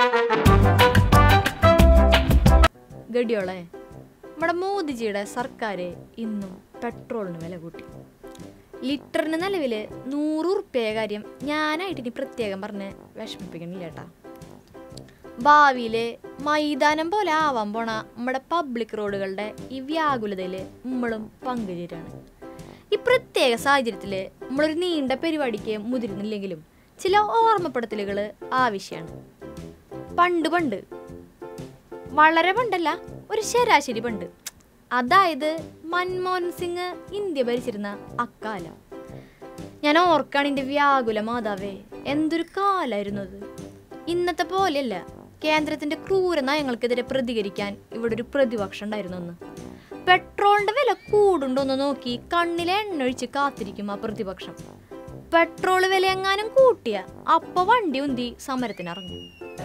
ഗഡിയോളെ നമ്മുടെ മോദിജിയുടെ സർക്കാർ ഇന്നും പെട്രോളിന് വില കൂട്ടി ലിറ്ററിന് നിലവിൽ നൂറ് ഉറുപ്പ്യ കാര്യം ഞാനായിട്ട് ഇനി പ്രത്യേകം പറഞ്ഞ് വിഷമിപ്പിക്കണില്ല കേട്ടാ ഭാവിയിൽ മൈതാനം പോലെ ആവാൻ പോണ നമ്മുടെ പബ്ലിക് റോഡുകളുടെ ഈ വ്യാകുലതയിൽ നമ്മളും പങ്കുചേരാണ് ഈ പ്രത്യേക സാഹചര്യത്തിൽ നമ്മളൊരു നീണ്ട പരിപാടിക്ക് മുതിരുന്നില്ലെങ്കിലും ചില ഓർമ്മപ്പെടുത്തലുകൾ ആവശ്യമാണ് പണ്ട് പണ്ട് വളരെ പണ്ടല്ല ഒരു ശരാശരി പണ്ട് അതായത് മൻമോഹൻ സിംഗ് ഇന്ത്യ ഭരിച്ചിരുന്ന അക്കാലം ഞാൻ ഓർക്കാണ് എൻ്റെ വ്യാകുല മാതാവേ എന്തൊരു കാലായിരുന്നു അത് ഇന്നത്തെ പോലെയല്ല കേന്ദ്രത്തിന്റെ ക്രൂര നയങ്ങൾക്കെതിരെ പ്രതികരിക്കാൻ ഇവിടെ ഒരു പ്രതിപക്ഷം ഉണ്ടായിരുന്നു അന്ന് പെട്രോളിന്റെ വില കൂടുണ്ടോന്ന് നോക്കി കണ്ണിലെ എണ്ണ ഒഴിച്ച് കാത്തിരിക്കും ആ പ്രതിപക്ഷം പെട്രോൾ വില എങ്ങാനും കൂട്ടിയ അപ്പൊ വണ്ടി ഉന്തി സമരത്തിനിറങ്ങും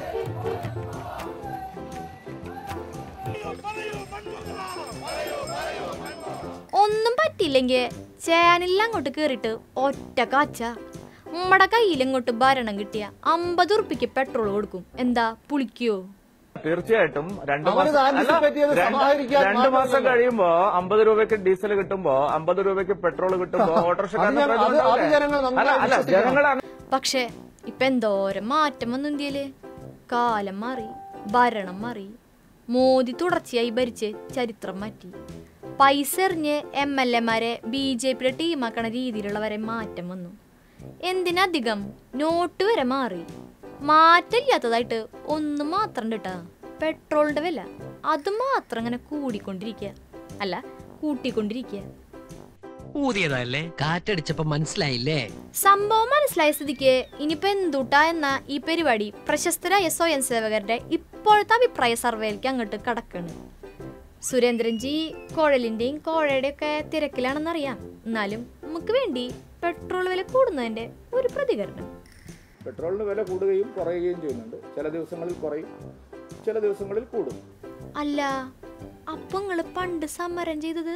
ഒന്നും പറ്റിയില്ലെങ്കിൽ ചേനലിൽ അങ്ങോട്ട് കേറിയിട്ട് ഒറ്റ കാച്ച നമ്മുടെ കയ്യിൽ ഇങ്ങോട്ട് ഭരണം കിട്ടിയ അമ്പത് ഉറുപ്പിക്ക് പെട്രോൾ കൊടുക്കും എന്താ പുളിക്കോ തീർച്ചയായിട്ടും രണ്ടു അവന് മാസം അല്ല, ആൻറ്റിസിപ്പേറ്റ് ചെയ്ത് രണ്ട് സമാഹരിക്കാൻ രണ്ട് മാസം മാത്രമല്ല. കഴിയുമ്പോ അമ്പത് രൂപയ്ക്ക് ഡീസൽ കിട്ടുമ്പോ അമ്പത് രൂപയ്ക്ക് പെട്രോൾ കിട്ടുമ്പോ ഓട്ടോറിക്ഷക്കാരന് അത് പ്രയോജനം അത് ഉണ്ടാവില്ലേ? ജനങ്ങൾ നന്നായി അല്ല അല്ല വിശ്വസിക്കണം. ജനങ്ങൾ പക്ഷേ ഇപ്പൊ എന്തോരം മാറ്റം വന്നു ഇന്ത്യയില് കാലം മാറി ഭരണം മാറി മോദി തുടർച്ചയായി ഭരിച്ച് ചരിത്രം മാറ്റി പൈസ എറിഞ്ഞ് എം എൽ എമാരെ ബി ജെ പിയുടെ ടീമാക്കണ രീതിയിലുള്ള വരെ മാറ്റം വന്നു എന്തിനധികം നോട്ട് വരെ മാറി മാറ്റമില്ലാത്തതായിട്ട് ഒന്നും മാത്രം കേട്ടാ പെട്രോളിന്റെ വില അത് മാത്രം ഇങ്ങനെ കൂടിക്കൊണ്ടിരിക്കുക അല്ല കൂട്ടിക്കൊണ്ടിരിക്കുക ഊതിയതല്ലേ കാറ്റടിച്ചപ്പോ മനസ്സിലായില്ലേ സംഭവം മനസ്സിലായ സ്ഥിതിക്ക് ഇനിയിപ്പോ എന്തുട്ടാ എന്ന ഈ പരിപാടി പ്രശസ്തരായ സ്വയം സേവകരുടെ ഇപ്പോഴത്തെ അഭിപ്രായ സർവേയിലേക്ക് അങ്ങോട്ട് കടക്കാണ് സുരേന്ദ്രൻജി കുഴലിന്റെയും കോഴയുടെയും ഒക്കെ തിരക്കിലാണെന്നറിയാം എന്നാലും നമുക്ക് വേണ്ടി പെട്രോൾ വില കൂടുന്നതിന്റെ ഒരു പ്രതികരണം പെട്രോളിന് വില കൂടുകയും കുറയുകയും ചെയ്യുന്നുണ്ട് ചില ദിവസങ്ങളിൽ കുറയും ചില ദിവസങ്ങളിൽ കൂടും അല്ല അപ്പൊ നിങ്ങള് പണ്ട് സമരം ചെയ്തത്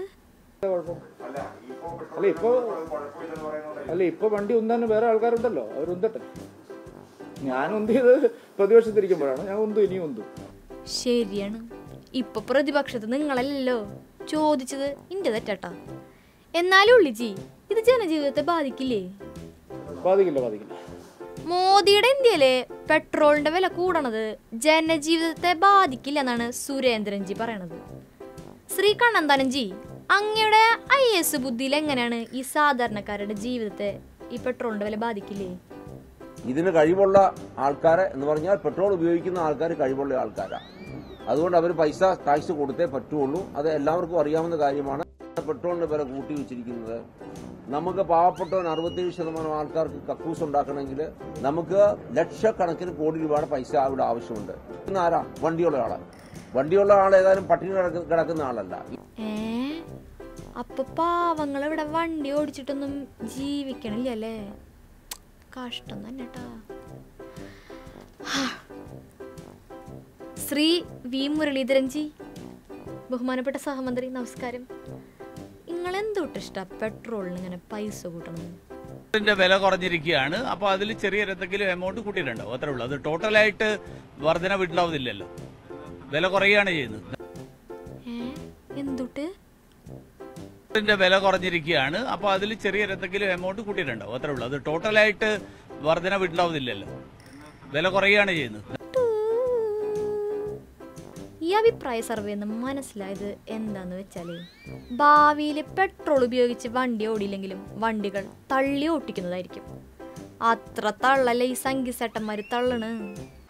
അല്ല ഇപ്പൊ അല്ല ഇപ്പൊ വണ്ടി ഉന്താൻ വേറെ ആൾക്കാരുണ്ടല്ലോ അവർ ഉന്തട്ടെ ഞാൻ ഉന്തിയത് പ്രതിപക്ഷത്തിരിക്കുമ്പോഴാണ് ഞാൻ ഉന്തു ഇനിയും ഉന്തു ശരിയാണ് ഇപ്പൊ പ്രതിപക്ഷത്ത് നിങ്ങളല്ലല്ലോ ചോദിച്ചത് ഇന്റെ തെറ്റാട്ടാ എന്നാലും ഉള്ളിജി ഇത് ജനജീവിതത്തെ ബാധിക്കില്ലേ ബാധിക്കില്ല ബാധിക്കില്ല മോദിയുടെ ഇന്ത്യയിലെ പെട്രോളിന്റെ വില കൂടണത് ജനജീവിതത്തെ ബാധിക്കില്ല എന്നാണ് സുരേന്ദ്രൻജി പറയണത് ശ്രീ കണ്ണന്താനൻജി അങ്ങയുടെ ഐ എസ് ബുദ്ധിയിൽ എങ്ങനെയാണ് ഈ സാധാരണക്കാരുടെ ജീവിതത്തെ ഈ പെട്രോളിന്റെ വില ബാധിക്കില്ലേ ഇതിന് കഴിവുള്ള ആൾക്കാരെ എന്ന് പറഞ്ഞാൽ പെട്രോൾ ഉപയോഗിക്കുന്ന ആൾക്കാർ കഴിവുള്ള ആൾക്കാരാണ് അതുകൊണ്ട് അവർ പൈസ ടാക്സ് കൊടുത്തേ പറ്റുള്ളൂ അത് എല്ലാവർക്കും അറിയാവുന്ന കാര്യമാണ് പെട്രോളിന്റെ വില കൂട്ടി വെച്ചിരിക്കുന്നത് നമുക്ക് പാവപ്പെട്ടവൻ അറുപത്തേഴ് ശതമാനം ആൾക്കാർക്ക് കക്കൂസ് ഉണ്ടാക്കണമെങ്കിൽ നമുക്ക് ലക്ഷക്കണക്കിന് കോടി രൂപയുടെ പൈസ അവിടെ ആവശ്യമുണ്ട് ഇന്ന് ആരാ വണ്ടിയുള്ള ആള് വണ്ടിയുള്ള ആൾ ഏതായാലും പട്ടിണി കിടക്കുന്ന കിടക്കുന്ന ആളല്ല ഏ അപ്പൊ പാവങ്ങൾ ഇവിടെ വണ്ടി ഓടിച്ചിട്ടൊന്നും ജീവിക്കണില്ല അല്ലേ കഷ്ടം തന്നെ ട്ടാ. ഹാ. ശ്രീ വി മുരളീധരൻജി ബഹുമാനപ്പെട്ട സഹമന്ത്രി നമസ്കാരം നിങ്ങൾ എന്തൊട്ട് ഇഷ്ട പെട്രോളിന് ഇങ്ങനെ പൈസ കൂട്ടണം ന്റെ വില കുറഞ്ഞിരിക്കുകയാണ് അപ്പോൾ അതിൽ ചെറിയ എന്തെങ്കിലും എമൗണ്ട് കൂട്ടിയിട്ടുണ്ടാവും അത്രേ ഉള്ളൂ അത് ടോട്ടലായിട്ട് വർധന ഉണ്ടാവുന്നില്ലല്ലോ വില കുറയുകയാണ് ചെയ്യുന്നത് ഏ എന്തൊട്ട് ന്റെ വില കുറഞ്ഞിരിക്കുകയാണ് അപ്പോൾ അതിൽ ചെറിയ എന്തെങ്കിലും എമൗണ്ട് കൂട്ടിയിട്ടുണ്ടാവും അത്രേ ഉള്ളൂ അത് ടോട്ടലായിട്ട് വർധന ഉണ്ടാവുന്നില്ലല്ലോ വില കുറയുകയാണ് ചെയ്യുന്നത് ഈ അഭിപ്രായ സർവേ എന്ന് മനസ്സിലായത് എന്താന്ന് വെച്ചാല് ഭാവിയിൽ പെട്രോൾ ഉപയോഗിച്ച് വണ്ടി ഓടിയില്ലെങ്കിലും വണ്ടികൾ തള്ളി ഓട്ടിക്കുന്നതായിരിക്കും അത്ര തള്ളല്ല ഈ സംഗീസേട്ടന്മാര് തള്ളണ്